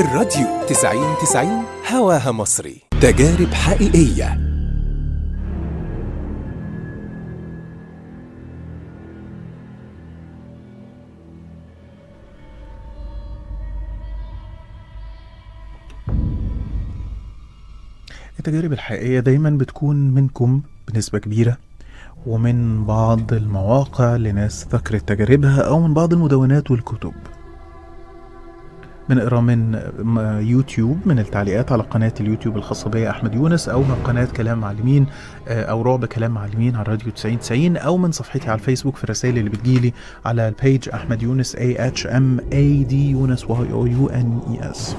الراديو 90 90 هواها مصري تجارب حقيقية التجارب الحقيقية دايما بتكون منكم بنسبة كبيرة ومن بعض المواقع لناس ذكرت تجاربها أو من بعض المدونات والكتب بنقرا من م- يوتيوب من التعليقات على قناة اليوتيوب الخاصة بي أحمد يونس أو من قناة كلام معلمين آه، أو رعب كلام معلمين على راديو 90 90 أو من صفحتي على الفيسبوك في الرسائل اللي بتجيلي على البيج أحمد يونس A H M A D يونس Y O U N E S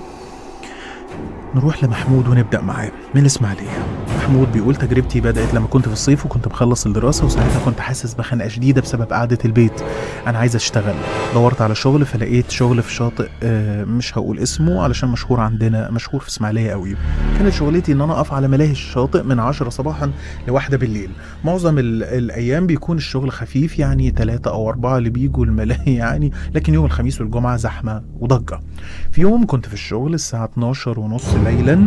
نروح لمحمود ونبدأ معاه من الإسماعيلية محمود بيقول تجربتي بدأت لما كنت في الصيف وكنت مخلص الدراسة وساعتها كنت حاسس بخنقة شديدة بسبب قعدة البيت أنا عايز أشتغل دورت على شغل فلقيت شغل في شاطئ آه، مش هقول اسمه علشان مشهور عندنا مشهور في إسماعيلية قوي كانت شغلتي إن أنا أقف على ملاهي الشاطئ من 10 صباحا لواحدة بالليل معظم ال- الأيام بيكون الشغل خفيف يعني ثلاثة أو أربعة اللي بيجوا الملاهي يعني لكن يوم الخميس والجمعة زحمة وضجة في يوم كنت في الشغل الساعة 12 ونص ليلا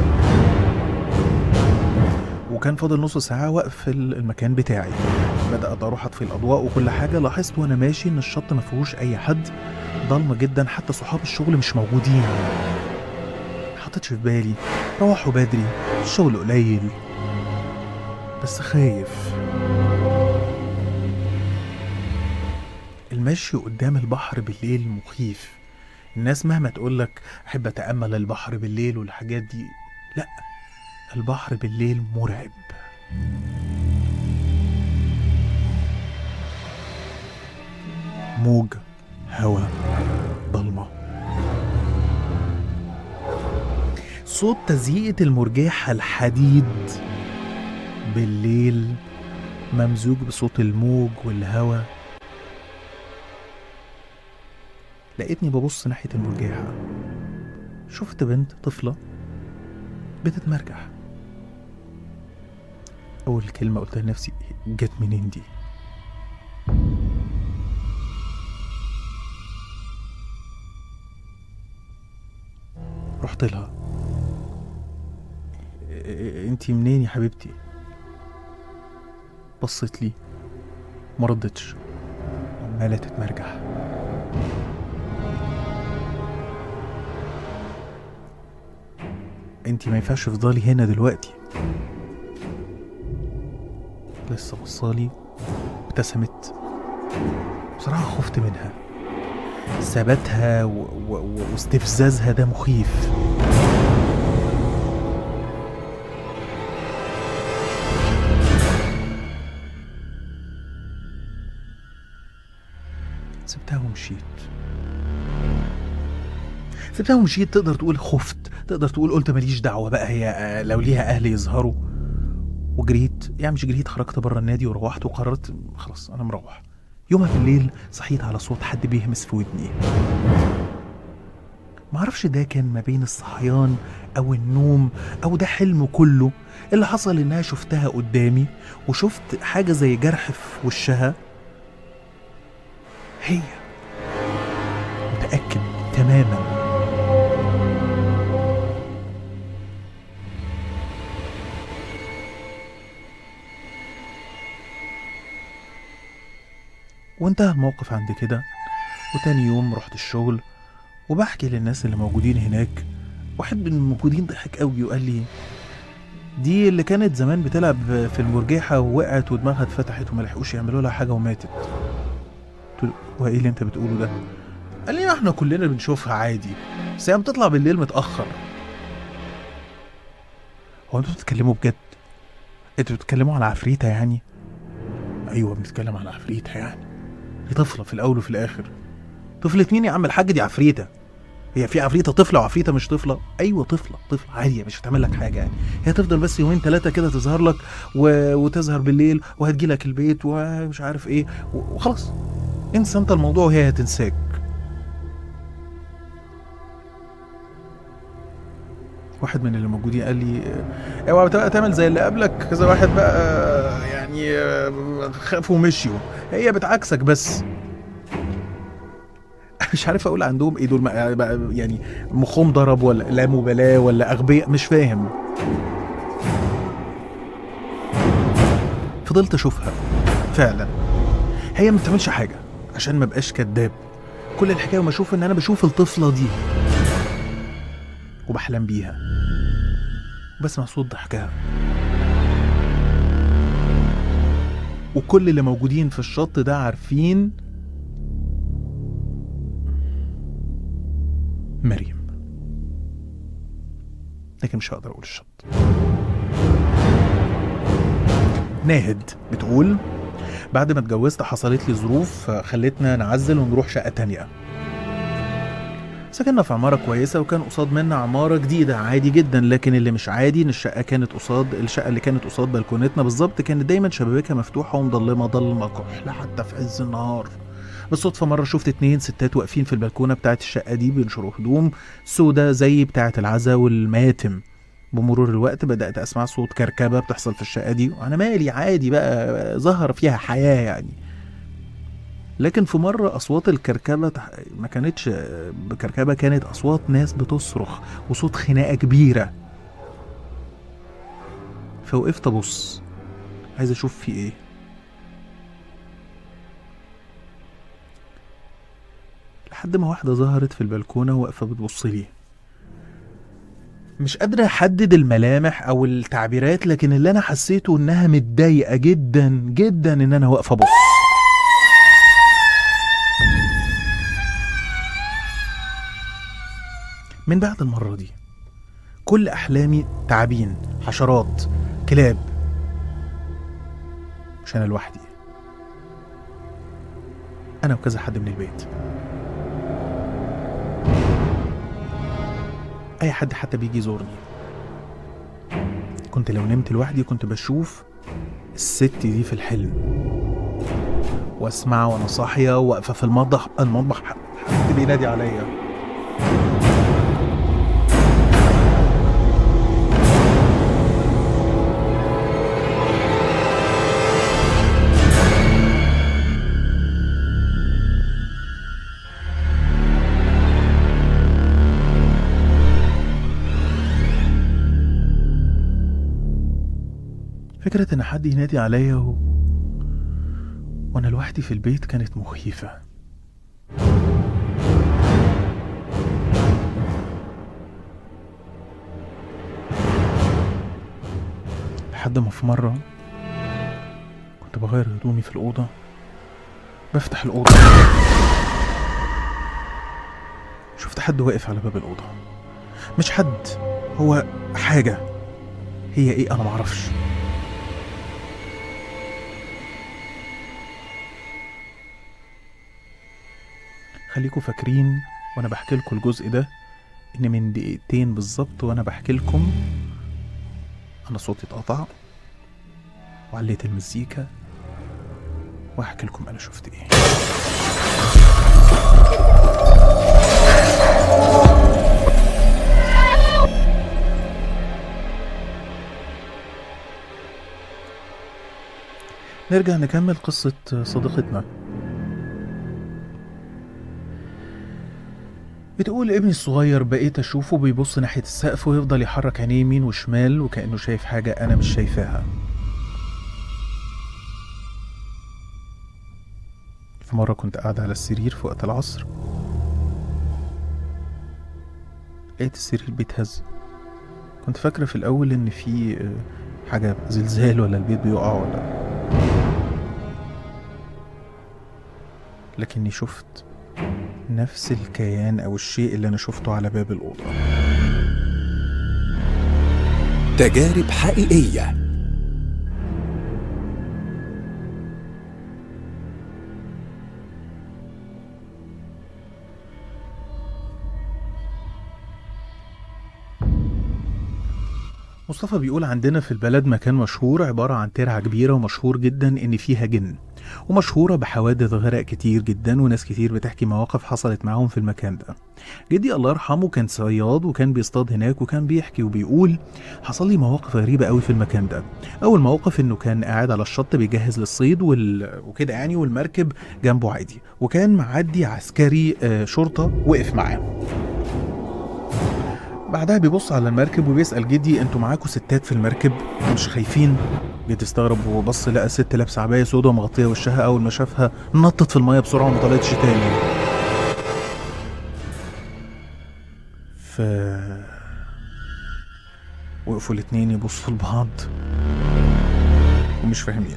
وكان فاضل نص ساعة وقف ال- المكان بتاعي بدأت أروح أطفي الأضواء وكل حاجة لاحظت وأنا ماشي إن الشط ما فيهوش أي حد ضلمة جدا حتى صحاب الشغل مش موجودين حطيتش في بالي روحوا بدري الشغل قليل بس خايف المشي قدام البحر بالليل مخيف الناس مهما تقولك أحب أتأمل البحر بالليل والحاجات دي لأ البحر بالليل مرعب موج هوا ضلمة صوت تزييقة المرجحة الحديد بالليل ممزوج بصوت الموج والهوا لقيتني ببص ناحية المرجحة شفت بنت طفلة بتتمرجح أول كلمة قلتها لنفسي جت منين دي رحت لها "إيه- انتي منين يا حبيبتي بصت لي ما ردتش عمالة تتمرجح انتي ما ينفعش تفضلي هنا دلوقتي لسه بصالي ابتسمت بصراحة خفت منها ثباتها و... و... و... واستفزازها ده مخيف سبتها ومشيت سبتها ومشيت تقدر تقول خفت تقدر تقول قلت ماليش دعوة بقى هي آه، لو ليها أهل يظهروا وجريت يعني مش جريت خرجت بره النادي وروحت وقررت خلاص أنا مروح يومها بالليل صحيت على صوت حد بيهمس في ودني معرفش ده كان ما بين الصحيان أو النوم أو ده حلم كله اللي حصل إنها شفتها قدامي وشفت حاجة زي جرح في وشها هي متأكد تماما وانتهى الموقف عند كده وتاني يوم رحت الشغل وبحكي للناس اللي موجودين هناك واحد من الموجودين ضحك قوي وقال لي دي اللي كانت زمان بتلعب في المرجحة ووقعت ودماغها اتفتحت وما لحقوش يعملوا لها حاجة وماتت قلت له هو ايه اللي انت بتقوله ده قال لي ما احنا كلنا بنشوفها عادي بس هي بتطلع بالليل متأخر هو انتوا بتتكلموا بجد انتوا بتتكلموا على عفريتة يعني ايوه بنتكلم على عفريتة يعني دي طفلة في الأول وفي الآخر طفلة مين يا عم الحاج دي عفريتة هي في عفريتة طفلة وعفريتة مش طفلة أيوة طفلة طفلة عادية مش هتعمل لك حاجة يعني هي تفضل بس يومين ثلاثة كده تظهر لك و... وتظهر بالليل وهتجي لك البيت ومش عارف إيه و... وخلاص انسى أنت الموضوع وهي هتنساك واحد من اللي موجودين قال لي آه، اوعى بقى تعمل زي اللي قبلك كذا واحد بقى آه، يعني آه، خافوا ومشيوا هي بتعكسك بس مش عارف اقول عندهم ايه دول ما- بقى- يعني مخهم ضرب ولا لا مبالاه ولا اغبياء مش فاهم فضلت اشوفها فعلا هي ما بتعملش حاجه عشان ما بقاش كداب كل الحكايه وما اشوف ان انا بشوف الطفله دي وبحلم بيها بسمع صوت ضحكها وكل اللي موجودين في الشط ده عارفين مريم لكن مش هقدر اقول الشط ناهد بتقول بعد ما اتجوزت حصلت لي ظروف خلتنا نعزل ونروح شقة تانية سكننا في عمارة كويسة وكان قصاد منا عمارة جديدة عادي جدا لكن اللي مش عادي ان الشقة كانت قصاد الشقة اللي كانت قصاد بلكونتنا بالظبط كانت دايما شبابيكها مفتوحة ومضلمة ضلمة كحل حتى في عز النهار بالصدفة مرة شفت اتنين ستات واقفين في البلكونة بتاعت الشقة دي بينشروا هدوم سودا زي بتاعت العزا والماتم بمرور الوقت بدأت أسمع صوت كركبة بتحصل في الشقة دي وأنا مالي عادي بقى ظهر فيها حياة يعني لكن في مرة أصوات الكركبة تح- ما كانتش بكركبة كانت أصوات ناس بتصرخ وصوت خناقة كبيرة فوقفت أبص عايز أشوف في إيه لحد ما واحدة ظهرت في البلكونة واقفة بتبص لي مش قادرة أحدد الملامح أو التعبيرات لكن اللي أنا حسيته إنها متضايقة جدا جدا إن أنا واقفة أبص من بعد المرة دي كل أحلامي تعابين حشرات كلاب مش أنا لوحدي أنا وكذا حد من البيت أي حد حتى بيجي يزورني كنت لو نمت لوحدي كنت بشوف الست دي في الحلم واسمع وانا صاحيه واقفه في المطبخ المطبخ حد بينادي عليا فكرة إن حد ينادي عليا و... وأنا لوحدي في البيت كانت مخيفة لحد ما في مرة كنت بغير هدومي في الأوضة بفتح الأوضة شفت حد واقف على باب الأوضة مش حد هو حاجة هي ايه انا معرفش خليكم فاكرين وانا بحكي لكم الجزء ده ان من دقيقتين بالظبط وانا بحكي لكم انا صوتي اتقطع وعليت المزيكا واحكي لكم انا شفت ايه نرجع نكمل قصة صديقتنا بتقول ابني الصغير بقيت أشوفه بيبص ناحية السقف ويفضل يحرك عينيه يمين وشمال وكأنه شايف حاجة أنا مش شايفاها في مرة كنت قاعد على السرير في وقت العصر لقيت السرير بيتهز كنت فاكرة في الأول إن في آه، حاجة زلزال ولا البيت بيقع ولا لكني شفت نفس الكيان أو الشيء اللي أنا شفته على باب الأوضة تجارب حقيقية مصطفى بيقول عندنا في البلد مكان مشهور عبارة عن ترعة كبيرة ومشهور جدا إن فيها جن ومشهورة بحوادث غرق كتير جدا وناس كتير بتحكي مواقف حصلت معاهم في المكان ده جدي الله يرحمه كان صياد وكان بيصطاد هناك وكان بيحكي وبيقول حصل لي مواقف غريبة قوي في المكان ده أول موقف إنه كان قاعد على الشط بيجهز للصيد وال... وكده يعني والمركب جنبه عادي وكان معدي عسكري آه، شرطة وقف معاه بعدها بيبص على المركب وبيسأل جدي انتوا معاكوا ستات في المركب مش خايفين جدي استغرب وبص لقى ست لابسه عبايه سودا ومغطيه وشها اول ما شافها نطت في الميه بسرعه وما طلعتش تاني ف وقفوا الاتنين يبصوا لبعض ومش فاهمين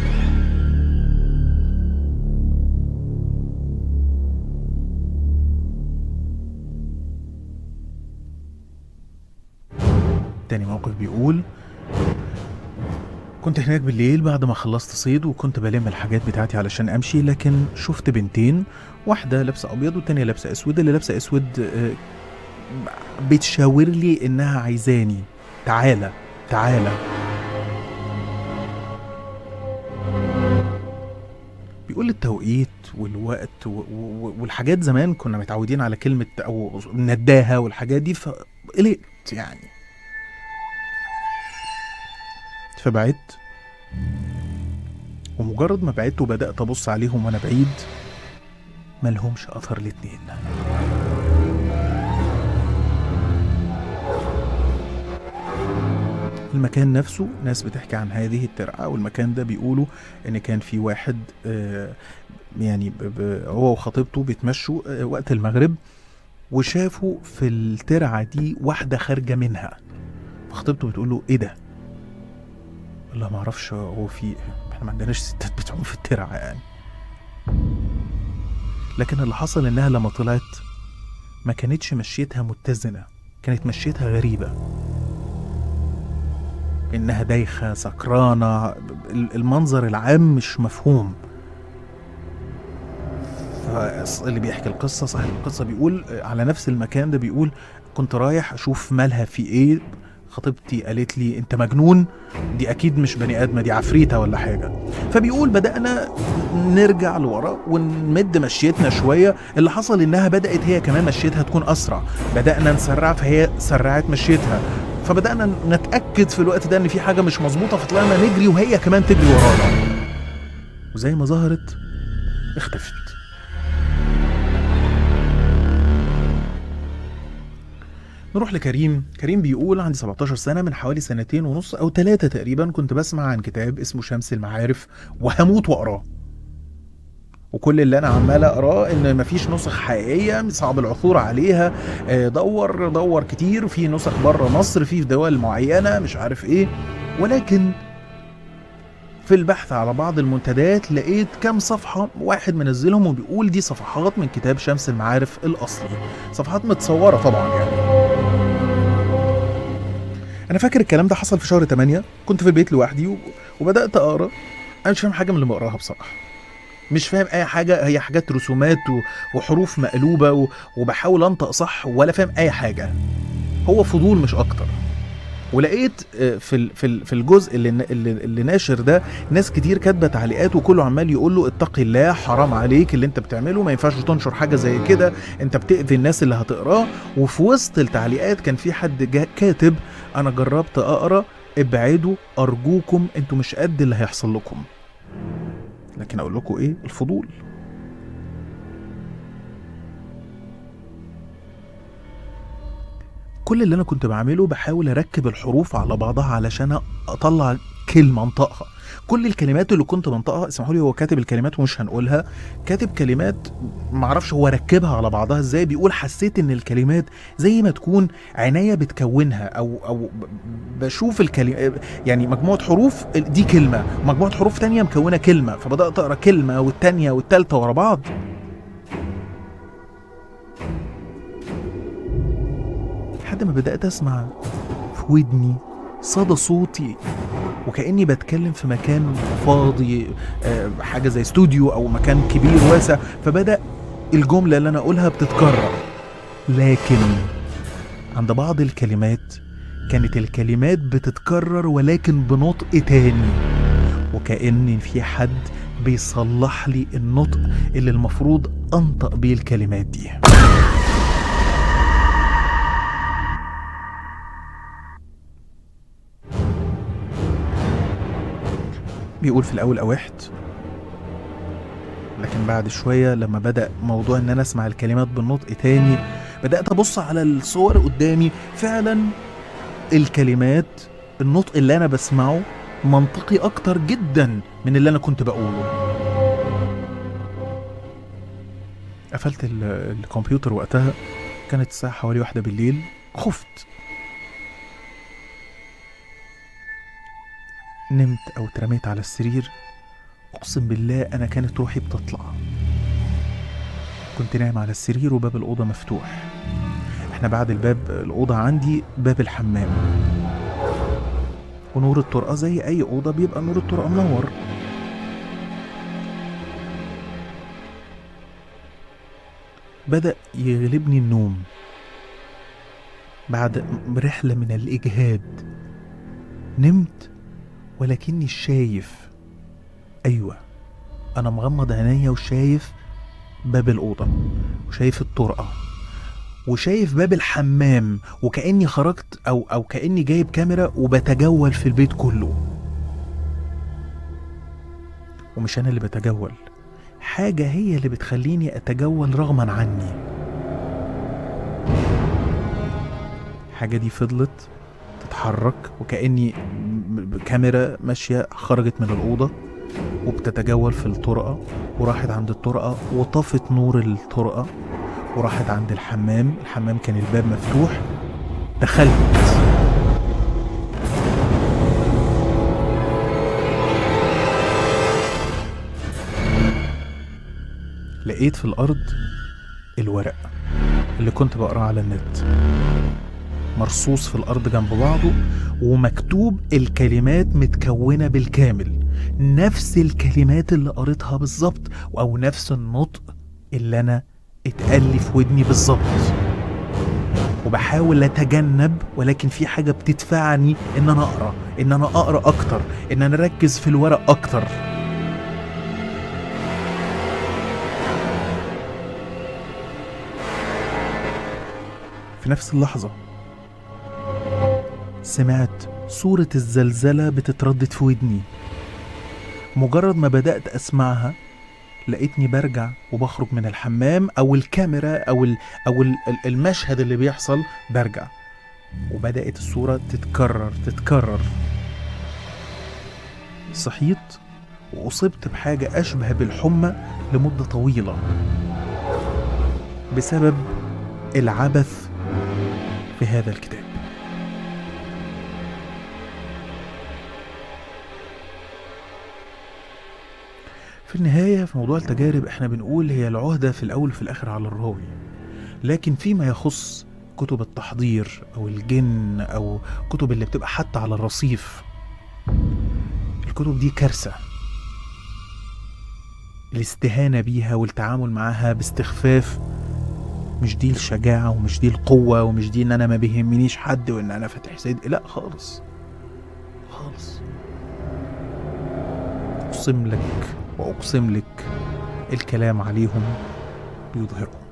تاني موقف بيقول كنت هناك بالليل بعد ما خلصت صيد وكنت بلم الحاجات بتاعتي علشان امشي لكن شفت بنتين واحدة لابسة ابيض والتانية لابسة اسود اللي لابسة اسود آه، بتشاور لي انها عايزاني تعالى تعالى بيقول التوقيت والوقت و- و- والحاجات زمان كنا متعودين على كلمة أو نداها والحاجات دي فقلقت يعني فبعدت ومجرد ما بعدت وبدأت أبص عليهم وأنا بعيد ملهمش أثر الاتنين المكان نفسه ناس بتحكي عن هذه الترعة والمكان ده بيقولوا إن كان في واحد آه، يعني ب- ب- هو وخطيبته بيتمشوا آه، وقت المغرب وشافوا في الترعة دي واحدة خارجة منها فخطيبته بتقول له إيه ده؟ والله ما اعرفش هو في إيه. احنا ما عندناش ستات بتعوم في الترعه يعني لكن اللي حصل انها لما طلعت ما كانتش مشيتها متزنه كانت مشيتها غريبه انها دايخه سكرانه ال- المنظر العام مش مفهوم فاللي بيحكي القصه صاحب القصه بيقول على نفس المكان ده بيقول كنت رايح اشوف مالها في ايه خطيبتي قالت لي انت مجنون دي اكيد مش بني ادمه دي عفريته ولا حاجه فبيقول بدانا نرجع لورا ونمد مشيتنا شويه اللي حصل انها بدات هي كمان مشيتها تكون اسرع بدانا نسرع فهي سرعت مشيتها فبدانا نتاكد في الوقت ده ان في حاجه مش مظبوطه فطلعنا نجري وهي كمان تجري ورانا وزي ما ظهرت اختفت نروح لكريم كريم بيقول عندي 17 سنة من حوالي سنتين ونص أو ثلاثة تقريبا كنت بسمع عن كتاب اسمه شمس المعارف وهموت وأقراه وكل اللي انا عمال اقراه ان مفيش نسخ حقيقيه صعب العثور عليها آه، دور دور كتير في نسخ بره مصر في دول معينه مش عارف ايه ولكن في البحث على بعض المنتديات لقيت كام صفحة واحد منزلهم وبيقول دي صفحات من كتاب شمس المعارف الأصلي صفحات متصورة طبعا يعني أنا فاكر الكلام ده حصل في شهر 8 كنت في البيت لوحدي و... وبدأت أقرأ أنا مش فاهم حاجة من اللي بقراها بصراحة مش فاهم أي حاجة هي حاجات رسومات و... وحروف مقلوبة و... وبحاول أنطق صح ولا فاهم أي حاجة هو فضول مش أكتر ولقيت آه، في ال- في ال- في الجزء اللي اللي, اللي ناشر ده ناس كتير كاتبه تعليقات وكله عمال يقول له اتقي الله حرام عليك اللي انت بتعمله ما ينفعش تنشر حاجه زي كده انت بتاذي الناس اللي هتقراه وفي وسط التعليقات كان في حد جا كاتب انا جربت اقرا ابعدوا ارجوكم انتوا مش قد اللي هيحصل لكم لكن اقول لكم ايه الفضول كل اللي انا كنت بعمله بحاول اركب الحروف على بعضها علشان اطلع كلمه انطقها كل الكلمات اللي كنت بنطقها اسمحوا لي هو كاتب الكلمات ومش هنقولها كاتب كلمات معرفش هو ركبها على بعضها ازاي بيقول حسيت ان الكلمات زي ما تكون عينيا بتكونها او او ب- بشوف الكلمه يعني مجموعه حروف دي كلمه مجموعه حروف تانية مكونه كلمه فبدات اقرا كلمه والتانية والتالتة ورا بعض لحد ما بدأت أسمع في ودني صدى صوتي وكأني بتكلم في مكان فاضي آه، حاجة زي استوديو أو مكان كبير واسع فبدأ الجملة اللي أنا أقولها بتتكرر لكن عند بعض الكلمات كانت الكلمات بتتكرر ولكن بنطق تاني وكأن في حد بيصلح لي النطق اللي المفروض انطق بيه الكلمات دي بيقول في الاول اوحت لكن بعد شويه لما بدا موضوع ان انا اسمع الكلمات بالنطق تاني بدات ابص على الصور قدامي فعلا الكلمات النطق اللي انا بسمعه منطقي اكتر جدا من اللي انا كنت بقوله قفلت ال- الكمبيوتر وقتها كانت الساعة حوالي واحدة بالليل خفت نمت أو اترميت على السرير أقسم بالله أنا كانت روحي بتطلع كنت نايم على السرير وباب الأوضة مفتوح احنا بعد الباب الأوضة عندي باب الحمام ونور الطرقة زي أي أوضة بيبقى نور الطرقة منور بدأ يغلبني النوم بعد رحلة من الإجهاد نمت ولكني شايف أيوة أنا مغمض عينيا وشايف باب الأوضة وشايف الطرقة وشايف باب الحمام وكأني خرجت أو أو كأني جايب كاميرا وبتجول في البيت كله ومش أنا اللي بتجول حاجة هي اللي بتخليني أتجول رغما عني الحاجة دي فضلت تتحرك وكأني م- م- كاميرا ماشية خرجت من الأوضة وبتتجول في الطرقة وراحت عند الطرقة وطفت نور الطرقة وراحت عند الحمام الحمام كان الباب مفتوح دخلت لقيت في الأرض الورق اللي كنت بقراه على النت مرصوص في الأرض جنب بعضه ومكتوب الكلمات متكونة بالكامل نفس الكلمات اللي قريتها بالظبط أو نفس النطق اللي أنا اتقال لي في ودني بالظبط وبحاول اتجنب ولكن في حاجه بتدفعني ان انا اقرا ان انا اقرا اكتر ان انا اركز في الورق اكتر في نفس اللحظه سمعت صوره الزلزله بتتردد في ودني مجرد ما بدات اسمعها لقيتني برجع وبخرج من الحمام او الكاميرا او ال او ال- ال- المشهد اللي بيحصل برجع وبدات الصوره تتكرر تتكرر صحيت واصبت بحاجه اشبه بالحمى لمده طويله بسبب العبث في هذا الكتاب في النهاية في موضوع التجارب احنا بنقول هي العهدة في الأول وفي الآخر على الراوي لكن فيما يخص كتب التحضير أو الجن أو كتب اللي بتبقى حتى على الرصيف الكتب دي كارثة الاستهانة بيها والتعامل معاها باستخفاف مش دي الشجاعة ومش دي القوة ومش دي ان انا ما بيهمنيش حد وان انا فاتح صدق لا خالص خالص اقسم لك واقسم لك الكلام عليهم بيظهرهم